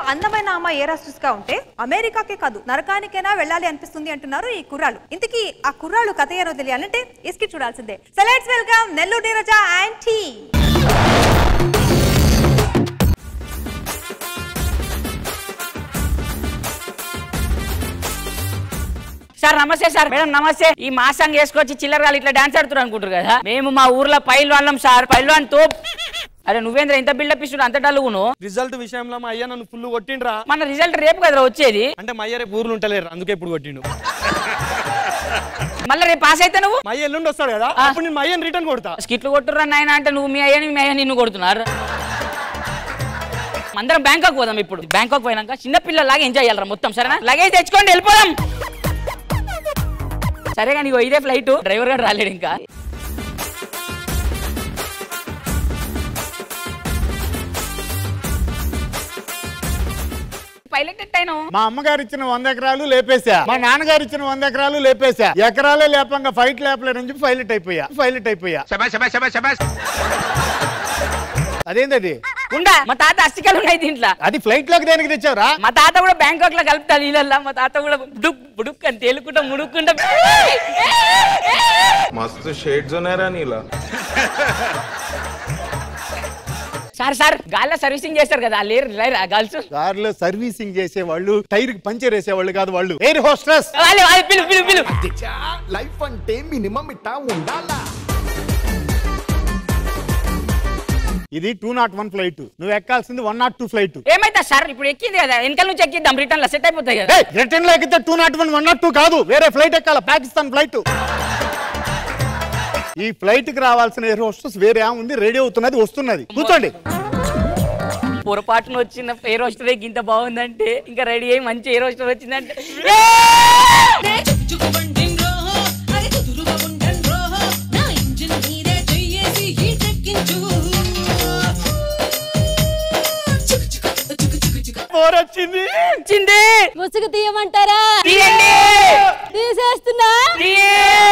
అందమైన అమ్మాయి ఏ గా ఉంటే అమెరికాకే కాదు నరకానికైనా వెళ్ళాలి అనిపిస్తుంది అంటున్నారు ఈ కుర్రాళ్ళు ఇంతకీ ఆ కుర్రాళ్ళు కథ ఏరో తెలియాలంటే ఇస్కి చూడాల్సిందే so let's welcome Nellore Neeraja and T sir నమస్తే సార్ మేడం నమస్తే ఈ మాసంగ్ వేసుకొచ్చి చిల్లరగాలు ఇట్లా డాన్స్ ఆడుతున్నారు అనుకుంటారు కదా మేము మా ఊర్లో పైలు వాళ్ళం సార్ పైల్వాన్ తో అరే నువ్వేంద్ర ఇంత బిల్డప్ ఇస్తున్నావు అంత డల్లుగును రిజల్ట్ విషయంలో మా అయ్య నన్ను ఫుల్ కొట్టిండ్రా మన రిజల్ట్ రేపు కదా వచ్చేది అంటే మా అయ్య రేపు ఊర్లు ఉంటలేరు అందుకే ఇప్పుడు కొట్టిండు మళ్ళీ రేపు పాస్ అయితే నువ్వు మా అయ్య ఎల్లుండి వస్తాడు కదా అప్పుడు నేను మా అయ్యని రిటర్న్ కొడతా స్కిట్లు కొట్టుర్రా నాయన అంటే నువ్వు మీ అయ్యని మీ అయ్య నిన్ను కొడుతున్నారు అందరం బ్యాంకాక్ పోదాం ఇప్పుడు బ్యాంకాక్ పోయినాక చిన్న పిల్లలాగా ఎంజాయ్ చేయాలరా మొత్తం సరేనా లగేజ్ తెచ్చుకోండి వెళ్ళిపోదాం సరే కానీ ఇగో ఇదే ఫ్లైట్ డ్రైవర్ గారు రాలేడు ఇంకా పైలట్ ఎట్టయినా మా అమ్మగారు ఇచ్చిన వంద ఎకరాలు లేపేశా మా నాన్నగారు ఇచ్చిన వంద ఎకరాలు లేపేశా ఎకరాలే లేపంగా ఫైట్ లేపలేనని చెప్పి ఫైలెట్ అయిపోయా ఫైలెట్ అయిపోయా అదేంది అది ఉండా మా తాత అస్థికలు ఉన్నాయి దీంట్లో అది ఫ్లైట్ లోకి దేనికి తెచ్చావురా మా తాత కూడా బ్యాంకాక్ లో కలుపుతాడు నీళ్ళల్లో మా తాత కూడా బుడుక్ బుడుక్ అని తేలుకుంటా ముడుక్కుంటా मस्त शेड्स ఉన్నాయరా నీలా సార్ సార్ గాల్లో సర్వీసింగ్ చేస్తారు కదా ఆ లేరు లేరు ఆ గర్ల్స్ కార్లో సర్వీసింగ్ చేసేవాళ్ళు టైర్ కి పంచర్ వేసేవాళ్ళు కాదు వాళ్ళు ఎయిర్ హోస్టెస్ వాళ్ళు వాళ్ళు పిలు పిలు పిలు లైఫ్ అంటే మినిమం ఇట్టా ఉండాలా ఇది టూ నాట్ వన్ ఫ్లైట్ నువ్వు ఎక్కాల్సింది వన్ నాట్ టూ ఫ్లైట్ ఏమైతే సార్ ఇప్పుడు ఎక్కింది కదా వెనకాల నుంచి ఎక్కిద్దాం రిటర్న్ లో సెట్ అయిపోతాయి కదా రిటర్న్ లో ఎక్కితే two nought one one nought two కాదు వేరే ఫ్లైట్ ఎక్కాల పాకిస్తాన్ ఫ్లైట్ ఈ ఫ్లైట్ కి రావాల్సిన ఎయిర్ హోస్టెస్ వేరే ఆమె ఉంది రెడీ అవుతున్నది వస్తున్నది కూర్చోండి పొరపాటున వచ్చిన ఎయిర్ హోస్టర్ ఇంత బాగుందంటే ఇంకా రెడీ అయ్యి మంచి ఎయిర్ హోస్టర్ వచ్చిందంటే ఫోర్ వచ్చింది వచ్చింది ముసుగు తీయమంటారా తీయండి తీసేస్తున్నా తీయే.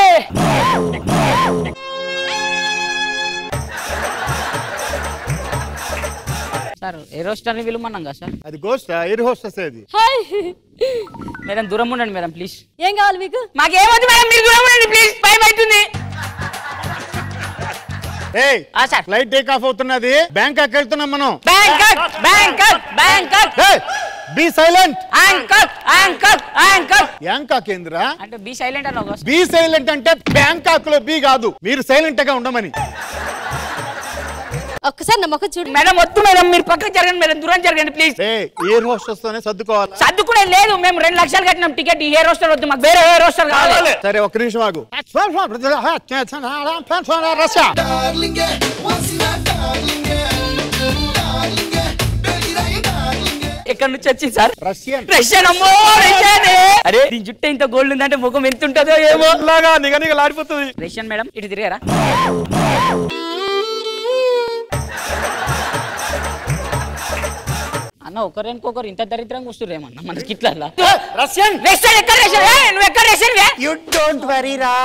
సార్ ఎయిర్ హోస్టర్ ని పిలుమన్నాం కదా సార్ అది గోస్ట్ ఎయిర్ హోస్టెస్ అది హాయ్ మేడం దూరం ఉండండి మేడం ప్లీజ్ ఏం కావాలి మీకు మాకేమొద్దు మేడం మీరు దూరం ఉండండి ప్లీజ్ భయం అవుతుంది ఏయ్ ఆ సార్ ఫ్లైట్ టేక్ ఆఫ్ అవుతున్నది బ్యాంకాక్ వెళ్తున్నాం మనం Bangkok Bangkok Bangkok B silent యాంకాక్ యాంకాక్ యాంకాక్ యాంకాక్ ఏందిరా అంటే బీ సైలెంట్ అని ఒక బి సైలెంట్ అంటే బ్యాంకాక్ లో బి కాదు మీరు సైలెంట్ గా ఉండమని ఒక్కసారి నా ముఖం చూడు మేడం వద్దు మేడం మీరు పక్కకు జరగండి మేడం దూరం జరగండి ప్లీజ్ ఏ ఎయిర్ హోస్టెస్ తోనే సర్దుకోవాలి సర్దుకునే లేదు మేము రెండు లక్షలు కట్టినాం టికెట్ ఈ హెయిర్ రోస్టర్ వద్దు మాకు వేరే హెయిర్ రోస్టర్ కావాలి సరే ఒక్క నిమిషం ఆగు రష్యా డార్లింగే వసినా డార్లింగే డార్లింగే బెగిరాయి డార్లింగే ఎక్కడి నుంచి వచ్చింది సార్ రష్యన్ రష్యన్ అమ్మో రష్యన్ అరే దీని జుట్టు ఇంత గోల్డ్ ఉందంటే ముఖం ఎంత ఉంటుందో ఏమో లాగా నిగ నిగ లాడిపోతుంది రష్యన్ మేడం ఇటు తిరిగారా అన్న ఒకరికొకరు ఇంత దరిద్రంగా వస్తురేమన్న మన స్కిట్లల్లా రష్యన్ రష్యన్ ఎక్కడ రష్యన్ ఏ, నువ్వు ఎక్కడ రష్యన్ వే? యు డోంట్ వరీ రా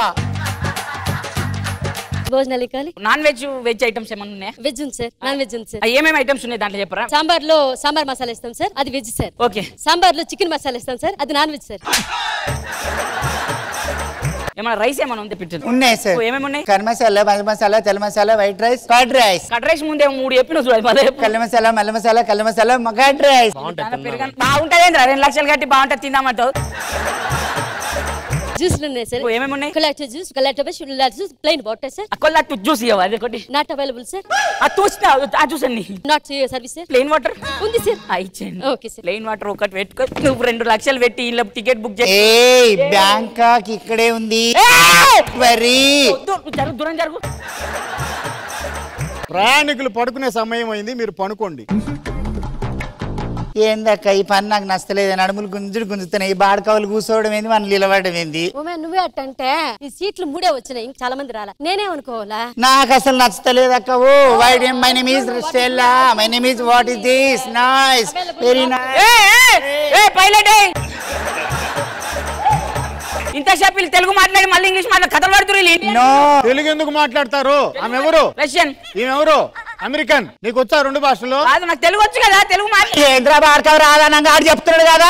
భోజనాలు ఇవ్వాలి నాన్ వెజ్ వెజ్ ఐటమ్స్ ఏమన్నా ఉన్నాయా వెజ్ ఉంది సార్ నాన్ వెజ్ ఉంది సార్ ఆ, ఏమేమి ఐటమ్స్ ఉన్నాయి దాంట్లో చెప్పరా సాంబార్ లో సాంబార్ మసాలా ఇస్తాం సార్ అది వెజ్ సార్ ఓకే సాంబార్ లో చికెన్ మసాలా ఇస్తాం సార్ అది నాన్ వెజ్ సార్ ఏమన్నా రైస్ ఏమన్నా ఉంది పెట్టు ఉన్నాయి సార్ ఏమేమి ఉన్నాయి కర్రీ మసాలా మల్ల మసాలా తెల్ల masala white rice curd rice cut rice ముందే మూడు చెప్పిన చూడాలి మళ్ళీ చెప్పు. కల్ల మసాలా మల్ల మసాలా కల్ల మసాలా కర్డ్ రైస్ చాలా పెరగని- బాగుంటది ఏంద్రా రెండు లక్షలు కట్టి బాగుంటది తిందామంటావు జ్యూస్లు ఉన్నాయి సార్ ఏమేమి ఉన్నాయి కొలాటో జ్యూస్ కొలాటో juice plain water sir cola juice ఇవ్వ అది ఒకటి నాట్ అవైలబుల్ సార్ ఆ చూస్తా ఆ జ్యూస్ అండి not service sir plain water ఉంది సార్ ఇచ్చేయండి ఓకే సార్ ప్లెయిన్ వాటర్ ఒకటి పెట్టుకో నువ్వు రెండు లక్షలు పెట్టి ఇలా టికెట్ బుక్ చేసి ఏ బ్యాంకాక్ ఇక్కడే ఉంది వరీ వద్దు, నువ్వు జరుగు దూరం జరుగు ప్రయాణికులు పడుకునే సమయం అయింది మీరు పనుకోండి ఏందక్క ఈ పని నాకు నచ్చలేదు నడుములు గుంజుడు గుంజుతున్నాయి ఈ బాడకవులు కూర్చోవడం ఏంది మనం నిలబడడం ఏంది ఓమే నువ్వే అట్టంటే ఈ సీట్లు మూడే వచ్చినాయి ఇంక చాలా మంది రాలా నేనే అనుకోవాలా నాకు అసలు నచ్చలేదు అక్క oh why my name is Stella my name is what is this nice very nice ఏ, ఏ, ఏ, పైలట్ ఏ. ఇంతసేపు వీళ్ళు తెలుగు మాట్లాడి మళ్ళీ ఇంగ్లీష్ మాట్లాడి కథలు పడుతున్నారు వీళ్ళు. నో తెలుగు ఎందుకు మాట్లాడతారు ఆమె ఎవరు రష్యన్ ఈమె ఎవరు అమెరికన్ నీకు వచ్చా రెండు భాషలు కాదు నాకు తెలుగు వచ్చు కదా తెలుగు మాట కేంద్ర భార్గవ రాధానంగా ఆడు చెప్తున్నాడు కదా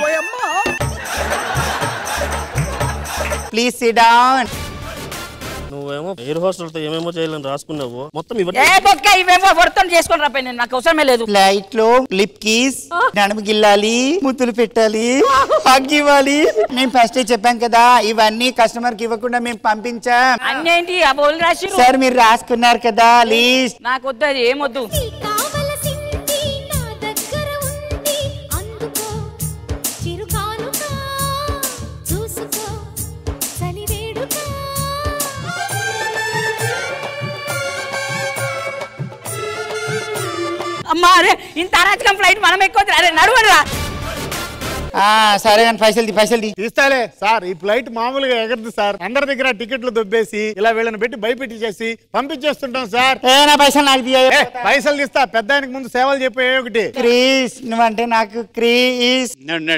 ప్లీజ్ సిట్ డౌన్ నువ్వేమో ఎయిర్ హోస్టల్ తో ఏమేమో చేయాలని రాసుకున్నావు మొత్తం ఇవన్నీ ఏ బొక్క ఇవేమో వర్తం చేసుకొని రాపోయి నేను నాకు అవసరమే లేదు ఫ్లైట్ లో లిప్ కీస్ నడుము గిల్లాలి ముద్దులు పెట్టాలి హగ్ ఇవ్వాలి మేము ఫస్ట్ చెప్పాం కదా ఇవన్నీ కస్టమర్ కి ఇవ్వకుండా మేము పంపించాం అన్నీ ఏంటి ఆ బోల్ రాసి సార్ మీరు రాసుకున్నారు కదా లీస్ట్ నాకు వద్దు అది ఏమొద్దు కావలసింది నా దగ్గర ఉంది అందుకో చిరుకానుక చూసుకో చలి వేడుక అమ్మా అరే ఇంత అరాచకం ఫ్లైట్ మనం ఎక్కువ అరే నడవరా ఆ, సరే కానీ పైసలు తీ పైసలు తీ తీస్తాలే సార్ ఈ ఫ్లైట్ మామూలుగా ఎగరదు సార్ అందరి దగ్గర టికెట్లు దొబ్బేసి ఇలా వీళ్ళని పెట్టి భయపెట్టి చేసి పంపించేస్తుంటాం సార్ ఏ నా పైసలు నాకు తీయ ఏ, పైసలు తీస్తా పెద్ద ఆయనకి ముందు సేవలు చెప్పే ఒకటి క్రీస్ నువ్వంటే నాకు క్రీస్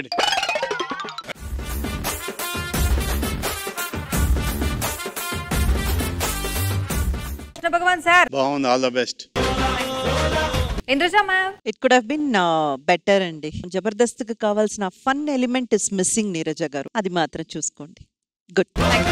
కృష్ణ భగవాన్ సార్ బాగుంది all the best Indraja ma'am it could have been better అండి జబర్దస్త్ కి కావాల్సిన fun element is missing Neeraja గారు అది మాత్రం చూసుకోండి గుడ్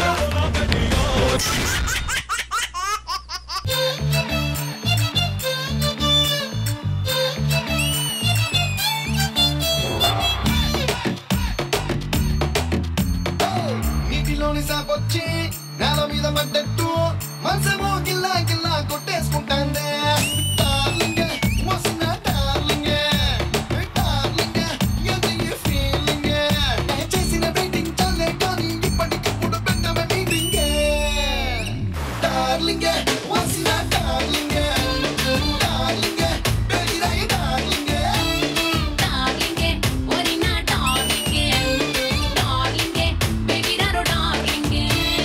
నీటిలోని సాపొచ్చి నేల మీద పడ్డట్టు మనసేమో గిల్లా గిల్లా కొట్టేసుకుంటాందే డార్లింగ్ వస్తున్న డార్లింగ్ డార్లింగ్ ఎంత ఈ ఫీలింగ్ చేసిన వెయిటింగ్ చాలే కానీ ఇప్పటికిప్పుడు పెట్టవ మీటింగ్ డార్లింగ్ వస్తున్న డార్లింగ్ డార్లింగ్ పెరిగిరాయి డార్లింగ్ డార్లింగే ఒరినా డార్లింగే డార్లింగే బెగిరారు డార్లింగే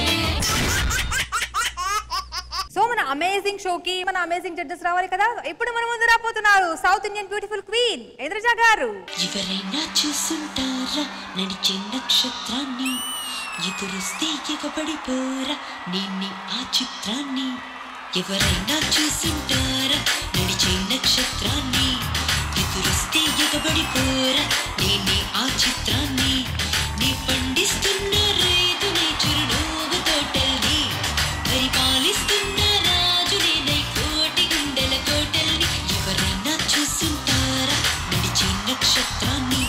సో మన అమేజింగ్ షోకి మన అమేజింగ్ జడ్జెస్ రావాలి కదా ఇప్పుడు మన ముందు రాబోతున్నారు South Indian beautiful queen Indraja garu ఎవరైనా చూసుంటారా నడిచే నక్షత్రాన్ని ఎదురొస్తే ఎగబడిపోరా నిన్ని ఆ చిత్రాన్ని ఎవరైనా చూసుంటారా నడిచే నక్షత్రాన్ని ఎదురొస్తే ఎగబడిపోరా నిన్ని ఆ చిత్రాన్ని నీ పండిస్తున్న రైతునే చిరునవ్వు తోటల్ని పరిపాలిస్తున్న రాజునే నై కోటి గుండెల కోటల్ని ఎవరైనా చూసుంటారా నడిచే నక్షత్రాన్ని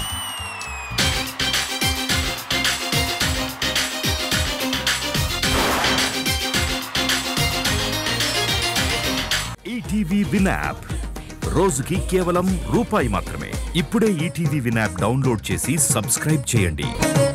ఈటీవీ విన్ యాప్ రోజుకి కేవలం రూపాయి మాత్రమే ఇప్పుడే ఈటీవీ విన్ యాప్ డౌన్లోడ్ చేసి సబ్స్క్రైబ్ చేయండి